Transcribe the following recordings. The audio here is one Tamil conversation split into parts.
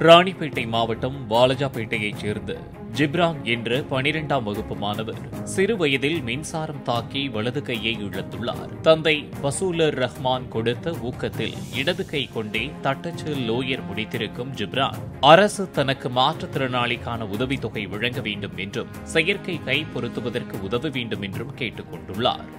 ராணிப்பேட்டை மாவட்டம் வாலஜாபேட்டையைச் சேர்ந்த ஜிப்ரான் என்ற பனிரெண்டாம் வகுப்பு மாணவர் சிறு வயதில் மின்சாரம் தாக்கி வலது கையை இழந்துள்ளார் தந்தை வசூலர் ரஹ்மான் கொடுத்த ஊக்கத்தில் இடது கை கொண்டே தட்டச்சு லோயர் முடித்திருக்கும் ஜிப்ரான் அரசு தனக்கு மாற்றுத்திறனாளிக்கான உதவித்தொகை வழங்க வேண்டும் என்றும் செயற்கை கை பொருத்துவதற்கு உதவ வேண்டும் என்றும் கேட்டுக் கொண்டுள்ளார்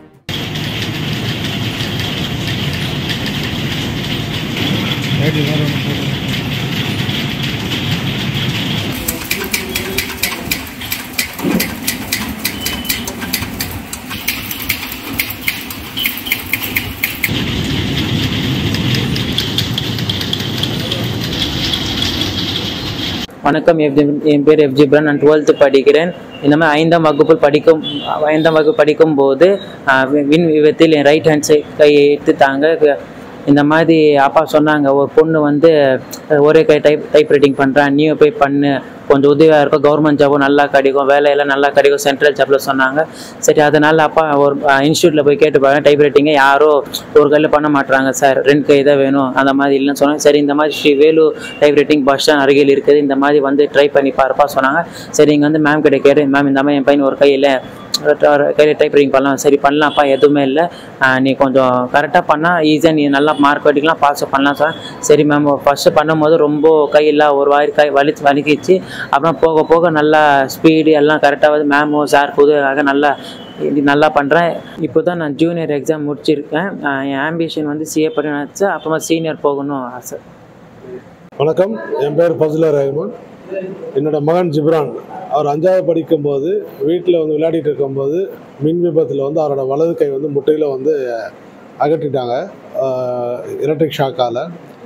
வணக்கம் எஃப் என் பேர் எஃப் ஜிப்ரான் நான் டுவெல்த்து படிக்கிறேன் இந்த மாதிரி ஐந்தாம் வகுப்பு படிக்கும் ஐந்தாம் வகுப்பு படிக்கும்போது ஆஹ், வி- விண் விபத்தில் என் ரைட் ஹேண்ட் சைட் கையை எடுத்துட்டாங்க இந்த மாதிரி அப்பா சொன்னாங்க ஒரு பொண்ணு வந்து அஹ், ஒரே கை டைப் டைப் ரைட்டிங் பண்ணுறான் நீயும் போய் பண்ணு கொஞ்சம் உதவியாக இருக்கும் கவர்மெண்ட் ஜாபும் நல்லா கிடைக்கும் வேலையெல்லாம் நல்லா கிடைக்கும் சென்ட்ரல் ஜாப்பில் சொன்னாங்க சரி அதனால அப்பா ஒரு இன்ஸ்டியூட்டில் போய் கேட்டு பாருங்க டைப் ரைட்டிங்கை யாரோ ஒரு கையில் பண்ண மாட்றாங்க சார் ரெண்டு கை தான் வேணும் அந்த மாதிரி இல்லைன்னு சொன்னாங்க சரி இந்த மாதிரி Shri Velu type writing bus stand அருகில் இருக்குது இந்த மாதிரி வந்து ட்ரை பண்ணி பாருப்பா சொன்னாங்க சரி இங்கே வந்து மேம் கிட்ட கேட்டு மேம் இந்த மாதிரி என் பையன் ஒரு கையில் கையில் டைப் ரைட்டிங் பண்ணலாம் சரி பண்ணலாம்ப்பா எதுவுமே இல்லை நீ கொஞ்சம் கரெக்டாக பண்ணால் ஈஸியாக நீ நல்லா மார்க் எடுக்கலாம் பாஸ் பண்ணலாம் சார் சரி மேம் ஃபஸ்ட்டு பண்ணும்போது ரொம்ப கையில் ஒரு வாரி கை வலி வலிக்கிச்சு அப்புறம் போக போக நல்லா ஸ்பீடு எல்லாம் கரெக்டாக வந்து மேமோ சார் புதுவாக நல்லா இது நல்லா பண்ணுறேன் இப்போ தான் நான் ஜூனியர் எக்ஸாம் முடிச்சிருக்கேன் ஆஹ் என் ஆம்பிஷன் வந்து சிஏ பண்ணி நினச்சி அப்புறமா சீனியர் போகணும் ஆசை வணக்கம் என் பேர் ஃபஸ்லர் ரஹ்மான் என்னோட மகன் ஜிப்ரான் அவர் அஞ்சாவது படிக்கும்போது வீட்டில் வந்து விளையாடிட்டு இருக்கும்போது மின் விபத்தில் வந்து அவரோட வலது கை வந்து முட்டையில் வந்து அகற்றிட்டாங்க எலக்ட்ரிக் ஷாக்கால்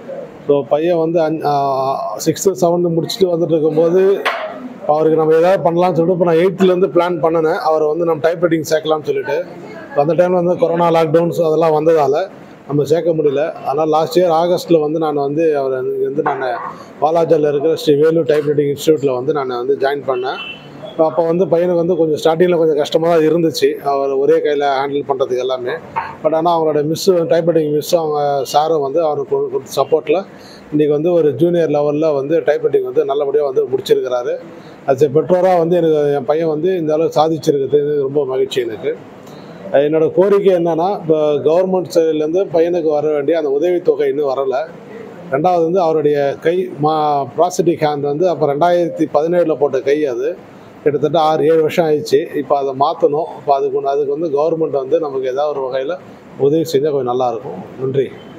ஸோ பையன் வந்து அஞ் சிக்ஸ்த்து செவன்த்து முடிச்சுட்டு வந்துட்டு இருக்கும்போது அவருக்கு நம்ம ஏதாவது பண்ணலாம்னு சொல்லிட்டு இப்போ நான் எயித்துலேருந்து பிளான் பண்ணினேன் அவரை வந்து நம்ம டைப் ரைட்டிங் சேர்க்கலாம்னு சொல்லிட்டு அந்த டைமில் வந்து கொரோனா லாக்டவுன்ஸ் அதெல்லாம் வந்ததால் நம்ம சேர்க்க முடியல அதனால் லாஸ்ட் இயர் ஆகஸ்ட்டில் வந்து நான் வந்து அவர் வந்து நான் வாலாஜாவில் இருக்கிற ஸ்ரீ வேலு டைப் ரைட்டிங் இன்ஸ்டியூட்டில் வந்து நான் வந்து ஜாயின் பண்ணேன் அப்போ வந்து பையனுக்கு வந்து கொஞ்சம் ஸ்டார்டிங்கில் கொஞ்சம் கஷ்டமாக தான் இருந்துச்சு அவர் ஒரே கையில் ஹேண்டில் பண்ணுறதுக்கு எல்லாமே பட் ஆனால் அவங்களோட மிஸ்ஸு டைப் ரைட்டிங் மிஸ்ஸும் அவங்க சாரும் வந்து அவருக்கு கொடுத்த சப்போர்ட்டில் இன்றைக்கி வந்து ஒரு ஜூனியர் லெவலில் வந்து டைப் ரைட்டிங் வந்து நல்லபடியாக வந்து முடிச்சிருக்கிறாரு அது பெற்றோராக வந்து எனக்கு என் பையன் வந்து இந்த அளவு சாதிச்சிருக்கிறது ரொம்ப மகிழ்ச்சி எனக்கு என்னோட கோரிக்கை என்னன்னா இப்போ கவர்மெண்ட் சைட்லேருந்து பையனுக்கு வர வேண்டிய அந்த உதவித்தொகை இன்னும் வரலை ரெண்டாவது வந்து அவருடைய கை மா ப்ராசிட்டிக் ஹேண்ட் வந்து அப்போ ரெண்டாயிரத்தி பதினேழில் போட்ட கை அது கிட்டத்தட்ட ஆறு ஏழு வருஷம் ஆயிடுச்சு இப்போ அதை மாற்றணும் இப்போ அதுக்கு ஒன்று அதுக்கு வந்து கவர்மெண்ட் வந்து நமக்கு ஏதாவது ஒரு வகையில் உதவி செஞ்சால் கொஞ்சம் நல்லாயிருக்கும் நன்றி